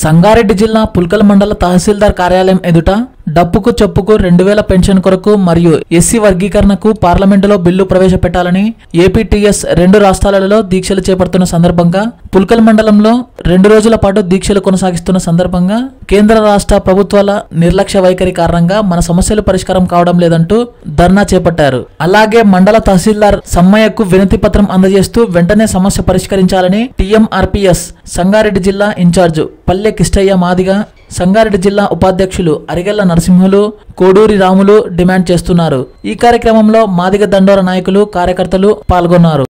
సంగారెడ్డి జిల్లా పుల్కల్ మండల తహసీల్దార్ కార్యాలయం ఎదుట డప్పుకు చెప్పుకు రెండు వేల పెన్షన్ కొరకు మరియు ఎస్సీ వర్గీకరణకు పార్లమెంటులో బిల్లు ప్రవేశపెట్టాలని ఏపీటీఎస్ రెండు రాష్ట్రాలలో దీక్షలు చేపడుతున్న సందర్భంగా పుల్కల్ మండలంలో రెండు రోజుల పాటు దీక్షలు కొనసాగిస్తున్న సందర్భంగా కేంద్ర రాష్ట్ర ప్రభుత్వాల నిర్లక్ష్య వైఖరి కారణంగా మన సమస్యలు పరిష్కారం కావడం లేదంటూ ధర్నా చేపట్టారు అలాగే మండల తహసీల్దార్ సమ్మయ్యకు వినతి పత్రం అందజేస్తూ వెంటనే సమస్య పరిష్కరించాలని టీఎంఆర్పీఎస్ సంగారెడ్డి జిల్లా ఇన్ఛార్జ్ పల్లె కిష్టయ్య మాదిగా సంగారెడ్డి జిల్లా ఉపాధ్యక్షులు అరిగెల్ల నరసింహులు కోడూరి రాములు డిమాండ్ చేస్తున్నారు ఈ కార్యక్రమంలో మాదిగ దండోర నాయకులు కార్యకర్తలు పాల్గొన్నారు